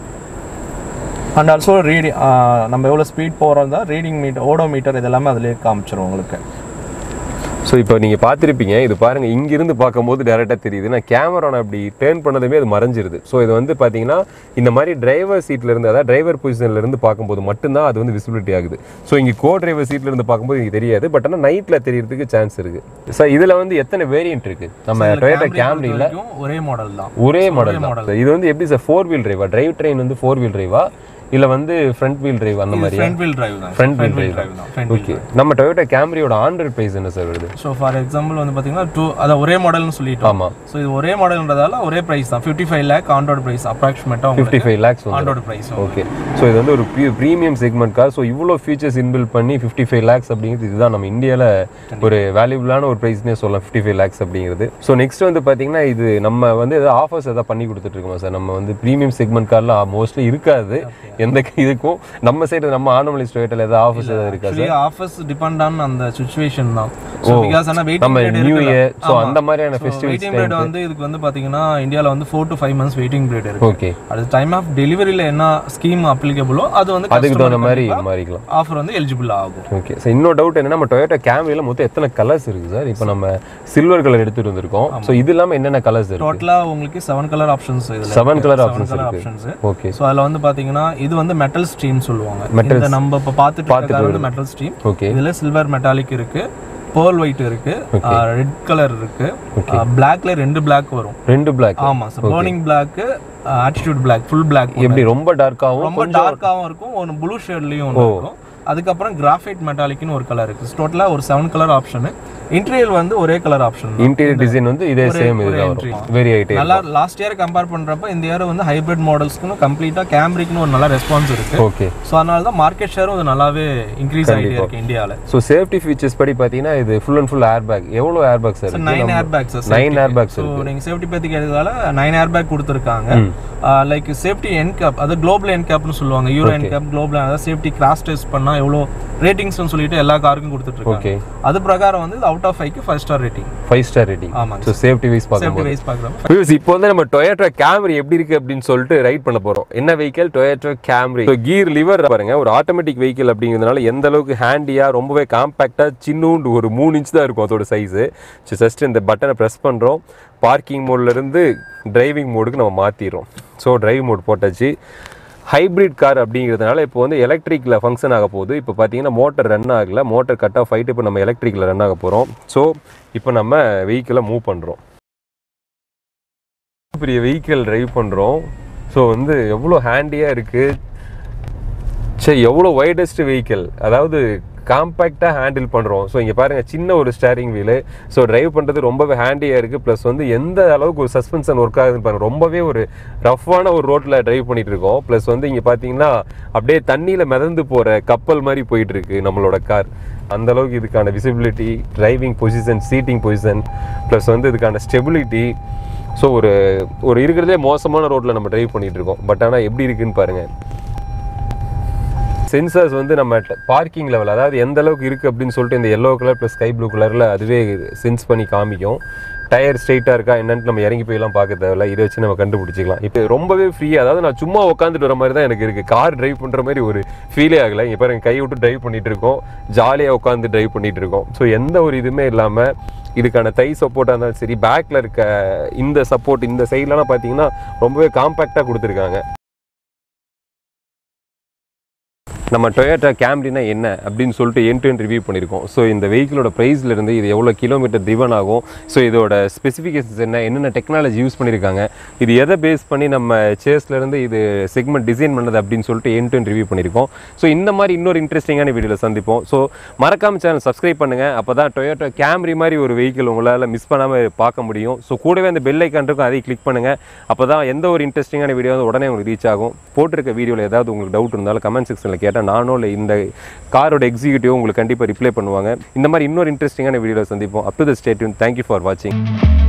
அண்ட் ஆல்சோ ரீடிங் நம்ம எவ்வளோ ஸ்பீட் போகிறோம் தான் ரீடிங் மீட்டர் ஓடோ மீட்டர் இது எல்லாமே அதிலே காமிச்சிரும் உங்களுக்கு ஸோ இப்போ நீங்கள் பார்த்துருப்பீங்க இது பாருங்கள் இங்கிருந்து பார்க்கும்போது டேரெக்டாக தெரியுது நான் கேமரா நான் அப்படி டேர்ன் பண்ணதுமே அது மறைஞ்சிருது ஸோ இது வந்து பார்த்தீங்கன்னா இந்த மாதிரி டிரைவர் சீட்ல இருந்து அதாவது டிரைவர் பொசிஷன்ல இருந்து பார்க்கும்போது மட்டும்தான் அது வந்து விசிபிலிட்டி ஆகுது ஸோ இங்கே கோ டிரைவர் சீட்ல இருந்து பார்க்கும்போது இங்கே தெரியாது பட் ஆனால் நைட்டில் தெரியறதுக்கு சான்ஸ் இருக்கு சார் இதில் வந்து எத்தனை வேரியன்ட் இருக்கு நம்ம டொயோட்டா கேம்ரியில் வரைக்கும் ஒரே மாடல் தான் ஒரே மாடல் தான் இது வந்து எப்படி சார் ஃபோர் வீல் டிரைவா டிரைவ் ட்ரெயின் வந்து ஃபோர் வீல் டிரைவா இல்லை வந்து ஃப்ரண்ட் வீல் டிரைவ் அந்த மாதிரி ஃப்ரண்ட் வீல் டிரைவ் தான் ஃப்ரண்ட் வீல் டிரைவ் டிரைவ் தான் front ஓகே நம்ம டொயோட்டா கேம்ரியோட ஆண்ட்ராய்ட் ப்ரைஸ் என்ன சார் வருது ஸோ ஃபார் எக்ஸாம்பிள் வந்து பார்த்தீங்கன்னா டூ அதான் ஒரே மாடல்னு சொல்லிட்டோம் ஆமாம் ஸோ இது ஒரே மாடல்ன்றதால ஒரே பிரைஸ் தான் fifty five lakh on road price அப்ராக்சிமேட்டாக உங்களுக்கு ஃபிஃப்டி ஃபைவ் லேக்ஸ் வந்து ஆண்ட்ராய்டு பிரைஸ் ஓகே ஸோ இது வந்து ஒரு ப்ரீமியம் செக்மெண்ட் கார் ஸோ இவ்வளோ ஃபீச்சர்ஸ் இன்பில் பண்ணி ஃபிஃப்டி ஃபைவ் லேக்ஸ் அப்படிங்கிறது இதுதான் நம்ம இந்தியாவில் ஒரு வேல்யூபிளான ஒரு ப்ரைஸ்னே சொல்லலாம் ஃபிஃப்டி ஃபைவ் லேக்ஸ் அப்படிங்கிறது ஸோ நெக்ஸ்ட் வந்து பார்த்தீங்கன்னா இது நம்ம வந்து ஏதாவது ஆஃபர்ஸ் எதாவது பண்ணி கொடுத்துட்ருக்கோமா சார் நம்ம வந்து ப்ரீமியம் செக்மெண்ட் கார்லாம் மோஸ்ட்லி இருக்காது எந்த இதுக்கும் நம்ம சைடு நம்ம ஆனமலிஸ்ட் ரேட்டில் ஏதாவது ஆஃபர்ஸ் ஏதாவது இருக்கா ஆக்சுவலி ஆஃபர்ஸ் டிபெண்ட் ஆன் அந்த சுச்சுவேஷன் தான் ஸோ ஓ, பிகாஸ் ஆனால் நம்ம வெயிட்டிங் நியூ இயர் ஸோ அந்த மாதிரியான ஃபெஸ்டிவல்ஸ் வெயிட்டிங் பீரியட் வந்து இதுக்கு வந்து பார்த்தீங்கன்னா இந்தியாவில் வந்து four to five months waiting period இருக்கு ஓகே அது டைம் ஆஃப் டெலிவரியில் என்ன ஸ்கீம் அப்ளிகபிளோ அது வந்து அதுக்கு தகுந்த மாதிரி மாறிக்கலாம் ஆஃபர் வந்து எலிஜிபிள் ஆகும் ஓகே சார் இன்னொரு டவுட் என்னன்னா நம்ம டொயோட்டா கேமரியில் மொத்தம் எத்தனை கலர்ஸ் இருக்குது சார் இப்போ நம்ம சில்வர் கலர் எடுத்துட்டு வந்திருக்கோம் ஸோ இது இல்லாமல் என்னென்ன கலர்ஸ் இருக்கு டோட்டலாக உங்களுக்கு செவன் கலர் ஆப்ஷன்ஸ் இதில் செவன் கலர் ஆப்ஷன்ஸ் கலர் இருக்கு ஆப்ஷன்ஸ் ஓகே ஸோ அதில் வந்து பார்த்தீங்கன்னா இது வந்து மெட்டல் ஸ்ட்ரீம் சொல்லுவாங்க இந்த நம்ம இப்போ பார்த்துட்டு இருக்க வந்து மெட்டல் ஸ்ட்ரீம் ஓகே இதுல சில்வர் மெட்டாலிக் இருக்கு பேர்ல் ஒயிட் இருக்கு ரெட் கலர் இருக்கு பிளாக்ல ரெண்டு பிளாக் வரும் ரெண்டு பிளாக் ஆமா sir burning black attitude black full black எப்படி ரொம்ப டார்க்காகவும் ரொம்ப டார்க்காவும் இருக்கும் ஒரு ப்ளூ ஷேட்லயும் ஒன்று இருக்கும் அதுக்கப்புறம் கிராஃபைட் மெட்டாலிக்னு ஒரு கலர் இருக்கு டோட்டலாக ஒரு செவன் கலர் ஆப்ஷன் இன்டீரியர் வந்து ஒரே கலர் ஆப்ஷன் இன்டீரியர் டிசைன் வந்து இதே சேம் இதுதான் வரும் வெரி ஐட்டே நல்லா லாஸ்ட் இயர் கம்பேர் பண்றப்ப இந்த இயர் வந்து ஹைபிரிட் மாடல்ஸ்க்கு கம்ப்ளீட்டா கேம்ரிக்னு ஒரு நல்ல ரெஸ்பான்ஸ் இருக்கு ஓகே ஸோ அதனால தான் மார்க்கெட் ஷேரும் அது நல்லாவே இன்க்ரீஸ் ஆகிட்டே இருக்கு இந்தியாவில் ஸோ சேஃப்டி ஃபீச்சர்ஸ் படி பார்த்தீங்கன்னா இது full and full air bag எவ்வளோ air bag sir nine air bags nine air bags so நீங்கள் சேஃப்டி பற்றி கேட்டதால நைன் ஏர் பேக் கொடுத்துருக்காங்க லைக் சேஃப்டி என் கேப் அது குளோபல் என் கேப்னு சொல்லுவாங்க யூரோ என் கேப் குளோபல் அதாவது சேஃப்டி கிராஸ் டெஸ்ட் பண்ணா எவ்வளோ ரேட்டிங்ஸ்னு சொல்லிட்டு எல்லா காருக்கும் கொடுத்துட்டு இருக்காங்க ஓகே அது பிரகாரம் வந்து அவுட் ஆஃப் ஃபைவ்க்கு five star rating five star rating ஆமாங்க ஸோ சேஃப்டி வைஸ் சேஃப்டி பார்க்கும்போது வைஸ் பார்க்குறப்ப வியூஸ் இப்போ வந்து நம்ம டொயேட்டோ கேமரி எப்படி இருக்கு அப்படின்னு சொல்லிட்டு ரைட் பண்ண போறோம் என்ன vehicle Toyota Camry so gear lever பாருங்க ஒரு ஆட்டோமேட்டிக் வெஹிக்கல் அப்படிங்கிறதுனால எந்த அளவுக்கு ஹேண்டியா ரொம்பவே காம்பேக்டா சின்னூண்டு ஒரு மூணு இன்ச் தான் இருக்கும் அதோட சைஸு ஸோ ஜஸ்ட் இந்த பட்டனை ப்ரெஸ் பண்றோம் பார்க்கிங் மோட்ல இருந்து டிரைவிங் மோடுக்கு நம்ம மாத்திடுறோம் ஸோ டிரைவ் மோட் போட்டாச்சு ஹைப்ரிட் கார் அப்படிங்கிறதுனால இப்போ வந்து எலக்ட்ரிக்கில் ஃபங்க்ஷன் ஆக போகுது இப்போ பார்த்தீங்கன்னா மோட்டர் ரன் ஆகல மோட்டர் கட் ஆஃப் ஆகிட்டு இப்போ நம்ம எலக்ட்ரிக்கில் ரன் ஆக போகிறோம் ஸோ இப்போ நம்ம வெஹிக்கிளை மூவ் பண்ணுறோம் பெரிய வெஹிக்கிள் டிரைவ் பண்ணுறோம் ஸோ வந்து எவ்வளோ ஹேண்டியாக இருக்குது சரி எவ்வளோ வைடஸ்ட் வெஹிக்கிள் அதாவது காம்பேக்டாக ஹேண்டில் பண்ணுறோம் ஸோ இங்கே பாருங்கள் சின்ன ஒரு ஸ்டேரிங் வீலு ஸோ டிரைவ் பண்ணுறது ரொம்பவே ஹேண்டியாக இருக்குது ப்ளஸ் வந்து எந்த அளவுக்கு ஒரு சஸ்பென்ஷன் ஒர்க் ஆகுதுன்னு பாருங்க ரொம்பவே ஒரு ரஃப்பான ஒரு ரோட்டில் டிரைவ் பண்ணிட்டு இருக்கோம் ப்ளஸ் வந்து இங்கே பார்த்தீங்கன்னா அப்படியே தண்ணியில் மிதந்து போகிற கப்பல் மாதிரி போயிட்டு இருக்கு நம்மளோட கார் அந்த அளவுக்கு இதுக்கான visibility driving position seating position plus வந்து இதுக்கான ஸ்டெபிலிட்டி ஸோ ஒரு ஒரு இருக்கிறதே மோசமான ரோட்டில் நம்ம டிரைவ் பண்ணிட்டு இருக்கோம் பட் ஆனால் எப்படி இருக்குன்னு பாருங்கள் சென்சார்ஸ் வந்து நம்ம பார்க்கிங் லெவல் அதாவது எந்த அளவுக்கு இருக்குது அப்படின்னு சொல்லிட்டு இந்த yellow colour plus sky blue கலரில் அதுவே சென்ஸ் பண்ணி காமிக்கும் டயர் ஸ்ட்ரைட்டாக இருக்கா என்னன்னு நம்ம இறங்கி போயெல்லாம் பார்க்க தேவையில்ல இதை வச்சு நம்ம கண்டுபிடிச்சிக்கலாம் இப்போ ரொம்பவே ஃப்ரீயாக அதாவது நான் சும்மா உட்காந்துட்டு வர மாதிரி தான் எனக்கு இருக்குது கார் டிரைவ் பண்ணுற மாதிரி ஒரு ஃபீலே ஆகலை இங்கே பாருங்க கை விட்டு டிரைவ் பண்ணிட்டு இருக்கோம் ஜாலியாக உட்காந்து டிரைவ் பண்ணிட்டு இருக்கோம் ஸோ எந்த ஒரு இதுவுமே இல்லாமல் இதுக்கான தை சப்போர்ட்டாக இருந்தாலும் சரி பேக்கில் இருக்க இந்த சப்போர்ட் இந்த சைட்லலாம் பார்த்தீங்கன்னா ரொம்பவே காம்பேக்டாக கொடுத்துருக்காங்க நம்ம டொயோட்டா கேம்ரினா என்ன அப்படின்னு சொல்லிட்டு என் டு ரிவ்யூ பண்ணியிருக்கோம் ஸோ இந்த வெஹிக்கிளோட ப்ரைஸ்லேருந்து இது எவ்வளோ கிலோமீட்டர் திவன் ஆகும் ஸோ இதோட ஸ்பெசிஃபிகேஷன்ஸ் என்ன என்னென்ன டெக்னாலஜி யூஸ் பண்ணியிருக்காங்க இது எதை பேஸ் பண்ணி நம்ம சேஸ்லேருந்து இது செக்மெண்ட் டிசைன் பண்ணது அப்படின்னு சொல்லிட்டு என் டு ரிவ்யூ பண்ணியிருக்கோம் ஸோ இந்த மாதிரி இன்னொரு இன்ட்ரெஸ்டிங்கான வீடியோவில் சந்திப்போம் ஸோ மறக்காம சேனல் சப்ஸ்கிரைப் பண்ணுங்கள் அப்போ தான் டொயோட்டா கேம்ரி மாதிரி ஒரு வெஹிக்கிள் உங்களால் மிஸ் பண்ணாமல் பார்க்க முடியும் ஸோ கூடவே அந்த பெல் ஐக்கான் இருக்கும் அதையும் கிளிக் பண்ணுங்கள் அப்போ தான் எந்த ஒரு இன்ட்ரெஸ்டிங்கான வீடியோ வந்து உடனே உங்களுக்கு ரீச் ஆகும் போட்டிருக்க வீடியோவில் ஏதாவது உங்களுக்கு டவுட் இருந்தாலும் கமெண்ட் செக்ஷனில் கேட்டால் நானோ இல்லை இந்த காரோட எக்ஸிக்யூட்டிவ் உங்களுக்கு கண்டிப்பாக ரிப்ளை பண்ணுவாங்க இந்த மாதிரி இன்னொரு இன்ட்ரெஸ்டிங்கான வீடியோவில் சந்திப்போம் up to the stay tuned thank you for வாட்சிங்